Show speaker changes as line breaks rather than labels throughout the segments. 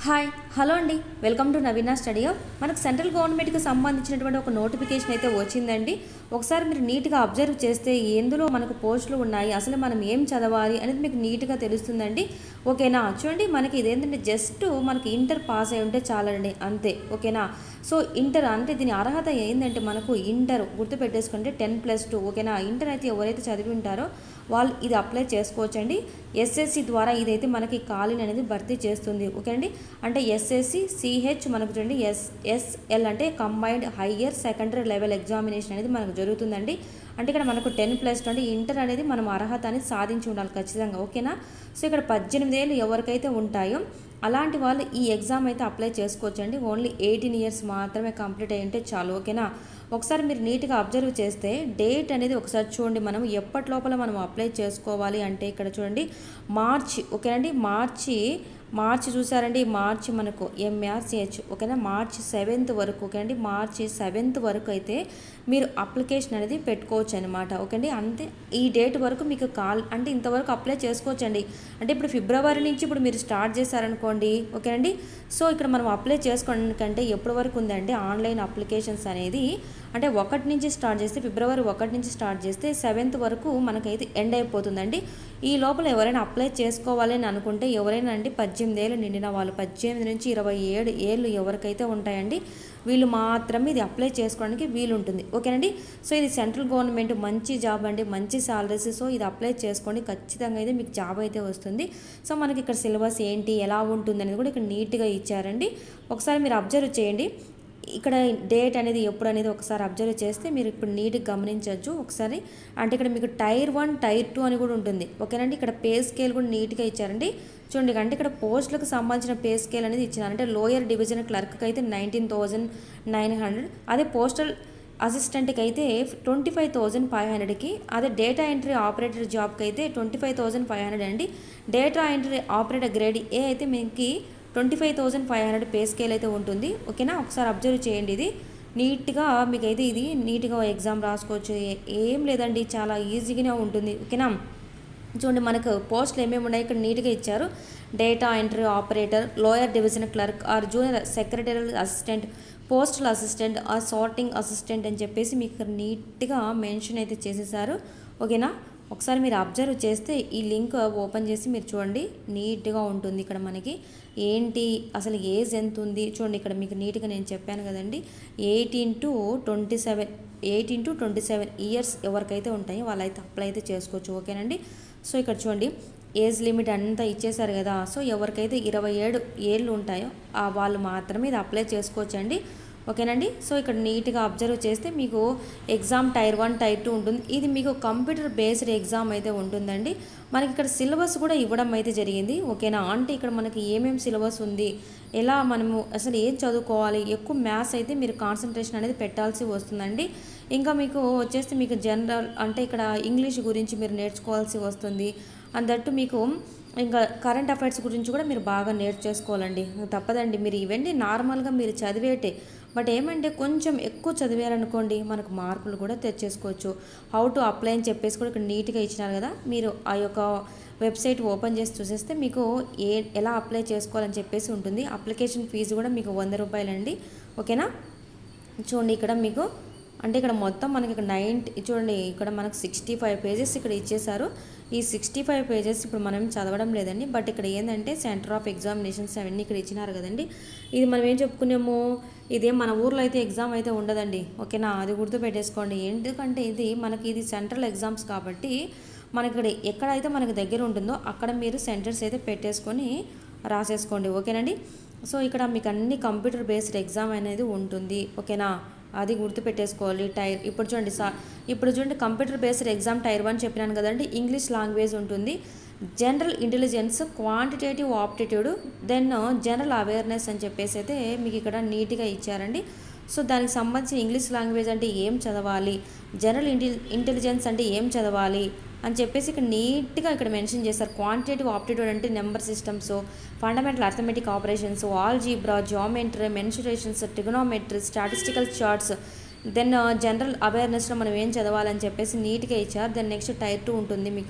hi hello అండి welcome to Naveena study hub మనకు central గవర్నమెంట్కి సంబంధించినటువంటి ఒక నోటిఫికేషన్ అయితే వచ్చిందండి ఒకసారి మీరు నీట్గా అబ్జర్వ్ చేస్తే ఎందులో మనకు పోస్టులు ఉన్నాయి అసలు మనం ఏం చదవాలి అనేది మీకు నీట్గా తెలుస్తుందండి ఓకేనా చూడండి మనకి ఇదేంటంటే జస్ట్ మనకి ఇంటర్ పాస్ అయి ఉంటే చాలండి అంతే ఓకేనా సో ఇంటర్ అంటే దీని అర్హత ఏంటంటే మనకు ఇంటర్ గుర్తుపెట్టేసుకుంటే టెన్ ప్లస్ టూ ఓకేనా ఇంటర్ అయితే ఎవరైతే చదివి ఉంటారో వాళ్ళు ఇది అప్లై చేసుకోవచ్చండి ఎస్ఎస్సి ద్వారా ఇదైతే మనకి ఖాళీని అనేది భర్తీ చేస్తుంది ఓకేనండి అంటే ఎస్ఎస్సి సిహెచ్ మనకు చూడండి ఎస్ ఎస్ఎల్ అంటే combined higher secondary level examination అనేది మనకు జరుగుతుందండి అంటే ఇక్కడ మనకు టెన్ ప్లస్ అంటే ఇంటర్ అనేది మనం అర్హత అనేది సాధించి ఉండాలి ఖచ్చితంగా ఓకేనా సో ఇక్కడ పద్దెనిమిది ఏళ్ళు ఎవరికైతే ఉంటాయో అలాంటి వాళ్ళు ఈ ఎగ్జామ్ అయితే అప్లై చేసుకోవచ్చండి ఓన్లీ ఎయిటీన్ ఇయర్స్ మాత్రమే కంప్లీట్ అయ్యి ఉంటే చాలు ఓకేనా ఒకసారి మీరు నీట్గా అబ్జర్వ్ చేస్తే డేట్ అనేది ఒకసారి చూడండి మనం ఎప్పటి లోపల మనం అప్లై చేసుకోవాలి అంటే ఇక్కడ చూడండి మార్చి ఓకేనండి మార్చి మార్చి చూసారండి మార్చి మనకు ఎంఆర్సిహెచ్ ఓకేనా మార్చి సెవెంత్ వరకు ఓకేనండి మార్చి సెవెంత్ వరకు అయితే మీరు అప్లికేషన్ అనేది పెట్టుకోవచ్చు అనమాట ఓకేండి అంతే ఈ డేట్ వరకు మీకు కాల్ అంటే ఇంతవరకు అప్లై చేసుకోవచ్చండి అంటే ఇప్పుడు ఫిబ్రవరి నుంచి ఇప్పుడు మీరు స్టార్ట్ చేశారనుకోండి ఓకేనండి సో ఇక్కడ మనం అప్లై చేసుకోవడానికంటే ఎప్పటి వరకు ఉందంటే ఆన్లైన్ అప్లికేషన్స్ అనేది అంటే ఒకటి నుంచి స్టార్ట్ చేస్తే ఫిబ్రవరి ఒకటి నుంచి స్టార్ట్ చేస్తే సెవెంత్ వరకు మనకైతే ఎండ్ అయిపోతుందండి ఈ లోపల ఎవరైనా అప్లై చేసుకోవాలి అని అనుకుంటే ఎవరైనా అండి పద్దెనిమిది ఏళ్ళు నిండిన వాళ్ళు పద్దెనిమిది నుంచి ఇరవై ఏడు ఏళ్ళు ఎవరికైతే ఉంటాయండి వీళ్ళు మాత్రమే ఇది అప్లై చేసుకోవడానికి వీలు ఉంటుంది ఓకేనండి సో ఇది సెంట్రల్ గవర్నమెంట్ మంచి జాబ్ అండి మంచి సాలరీస్ సో ఇది అప్లై చేసుకోండి ఖచ్చితంగా అయితే మీకు జాబ్ అయితే వస్తుంది సో మనకి ఇక్కడ సిలబస్ ఏంటి ఎలా ఉంటుంది అనేది కూడా ఇక్కడ నీట్గా ఇచ్చారండి ఒకసారి మీరు అబ్జర్వ్ చేయండి ఇక్కడ డేట్ అనేది ఎప్పుడు అనేది ఒకసారి అబ్జర్వ్ చేస్తే మీరు ఇప్పుడు నీట్గా గమనించవచ్చు ఒకసారి అంటే ఇక్కడ మీకు టైర్ వన్ టైర్ టూ అని కూడా ఉంటుంది ఓకేనండి ఇక్కడ పే స్కేల్ కూడా నీట్గా ఇచ్చారండి చూడండి అంటే ఇక్కడ పోస్టులకు సంబంధించిన పే స్కేల్ అనేది ఇచ్చినారు అంటే లోయర్ డివిజన్ క్లర్క్కి అయితే నైన్టీన్ థౌజండ్ నైన్ హండ్రెడ్ అదే పోస్టల్ అసిస్టెంట్కి అయితే ట్వంటీ ఫైవ్ థౌజండ్ ఫైవ్ హండ్రెడ్కి అదే డేటా ఎంట్రీ ఆపరేటర్ జాబ్కి అయితే twenty five thousand five hundred అండి data entry operator grade A అయితే మీకు twenty five thousand five hundred pay scale అయితే ఉంటుంది ఓకేనా ఒకసారి అబ్జర్వ్ చేయండి ఇది నీట్గా మీకు అయితే ఇది నీట్గా ఎగ్జామ్ రాసుకోవచ్చు ఏ- ఏం లేదండి చాలా ఈజీగానే ఉంటుంది ఓకేనా చూడండి మనకు పోస్టులు ఏమేమి ఉన్నాయి ఇక్కడ నీట్గా ఇచ్చారు data entry operator lower division clerk or junior secretary assistant postal assistant or sorting assistant అని చెప్పేసి మీకు ఇక్కడ నీట్గా మెన్షన్ అయితే చేసేసారు ఓకేనా ఒకసారి మీరు అబ్జర్వ్ చేస్తే ఈ లింక్ ఓపెన్ చేసి మీరు చూడండి నీట్గా ఉంటుంది ఇక్కడ మనకి ఏంటి అసలు ఏజ్ ఎంత ఉంది చూడండి ఇక్కడ మీకు నీట్గా నేను చెప్పాను కదండి eighteen to twenty seven eighteen to twenty seven years ఎవరికైతే ఉంటాయో వాళ్ళైతే అప్లై అయితే చేసుకోవచ్చు ఓకేనండి సో ఇక్కడ చూడండి ఏజ్ లిమిట్ అంతా ఇచ్చేసారు కదా సో ఎవరికైతే ఇరవై ఏడు ఏళ్ళు ఉంటాయో ఆ వాళ్ళు మాత్రమే ఇది అప్లై చేసుకోవచ్చండి ఓకేనండి సో ఇక్కడ నీట్గా అబ్జర్వ్ చేస్తే మీకు exam tier one tier two ఉంటుంది ఇది మీకు కంప్యూటర్ బేస్డ్ ఎగ్జామ్ అయితే ఉంటుందండి మనకి ఇక్కడ సిలబస్ కూడా ఇవ్వడం అయితే జరిగింది ఓకేనా అంటే ఇక్కడ మనకి ఏమేమి సిలబస్ ఉంది ఎలా మనము అసలు ఏం చదువుకోవాలి ఎక్కువ మ్యాథ్స్ అయితే మీరు కాన్సన్ట్రేషన్ అనేది పెట్టాల్సి వస్తుందండి ఇంకా మీకు వచ్చేసి మీకు జనరల్ అంటే ఇక్కడ ఇంగ్లీష్ గురించి మీరు నేర్చుకోవాల్సి వస్తుంది అందట్టు మీకు ఇంకా కరెంట్ అఫైర్స్ గురించి కూడా మీరు బాగా నేర్చేసుకోవాలండి తప్పదండి మీరు ఇవన్నీ నార్మల్గా మీరు చదివేటే బట్ ఏమంటే కొంచెం ఎక్కువ చదివారనుకోండి మనకు మార్కులు కూడా తెచ్చేసుకోవచ్చు హౌ టు అప్లై అని చెప్పేసి కూడా ఇక్కడ నీట్గా ఇచ్చినారు కదా మీరు ఆ యొక్క వెబ్సైట్ ఓపెన్ చేసి చూసేస్తే మీకు ఏ ఎలా అప్లై చేసుకోవాలని చెప్పేసి ఉంటుంది అప్లికేషన్ ఫీజు కూడా మీకు వంద రూపాయలండి ఓకేనా చూడండి ఇక్కడ మీకు అంటే ఇక్కడ మొత్తం మనకి ఇక్కడ నైంటీ చూడండి ఇక్కడ మనకు సిక్స్టీ ఫైవ్ పేజెస్ ఇక్కడ ఇచ్చేసారు ఈ సిక్స్టీ ఫైవ్ పేజెస్ ఇప్పుడు మనం చదవడం లేదండి బట్ ఇక్కడ ఏంటంటే సెంటర్ ఆఫ్ ఎగ్జామినేషన్స్ అవన్నీ ఇక్కడ ఇచ్చినారు కదండి ఇది మనం ఏం చెప్పుకున్నాము ఇదే మన ఊర్లో అయితే ఎగ్జామ్ అయితే ఉండదండి ఓకేనా అది గుర్తుపెట్టేసుకోండి ఎందుకంటే ఇది మనకి ఇది సెంట్రల్ ఎగ్జామ్స్ కాబట్టి మనకి ఇక్కడ ఎక్కడైతే మనకి దగ్గర ఉంటుందో అక్కడ మీరు సెంటర్స్ అయితే పెట్టేసుకొని రాసేసుకోండి ఓకేనండి సో ఇక్కడ మీకు అన్ని కంప్యూటర్ బేస్డ్ ఎగ్జామ్ అనేది ఉంటుంది ఓకేనా అది గుర్తుపెట్టేసుకోవాలి టైర్ ఇప్పుడు చూడండి సా ఇప్పుడు చూడండి computer based exam tier one చెప్పినాను కదండి ఇంగ్లీష్ లాంగ్వేజ్ ఉంటుంది general intelligence quantitative aptitude then general awareness అని చెప్పేసి అయితే మీకు ఇక్కడ నీట్గా ఇచ్చారండి సో దానికి సంబంధించిన ఇంగ్లీష్ లాంగ్వేజ్ అంటే ఏం చదవాలి జనరల్ ఇంటె ఇంటెలిజెన్స్ అంటే ఏం చదవాలి అని చెప్పేసి ఇక్కడ నీట్గా ఇక్కడ మెన్షన్ చేస్తారు క్వాంటిటేటివ్ ఆప్టిట్యూడ్ అంటే number systems fundamental arithmetic operations algebra geometry mensurations trigonometry statistical charts then general అవేర్నెస్లో మనం ఏం చదవాలని చెప్పేసి నీట్గా ఇచ్చారు దెన్ నెక్స్ట్ టైర్ టూ ఉంటుంది మీకు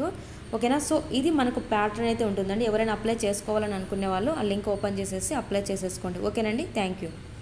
ఓకేనా సో ఇది మనకు ప్యాటర్న్ అయితే ఉంటుందండి ఎవరైనా అప్లై చేసుకోవాలని అనుకునే వాళ్ళు ఆ లింక్ ఓపెన్ చేసేసి అప్లై చేసేసుకోండి ఓకేనండి థ్యాంక్ యూ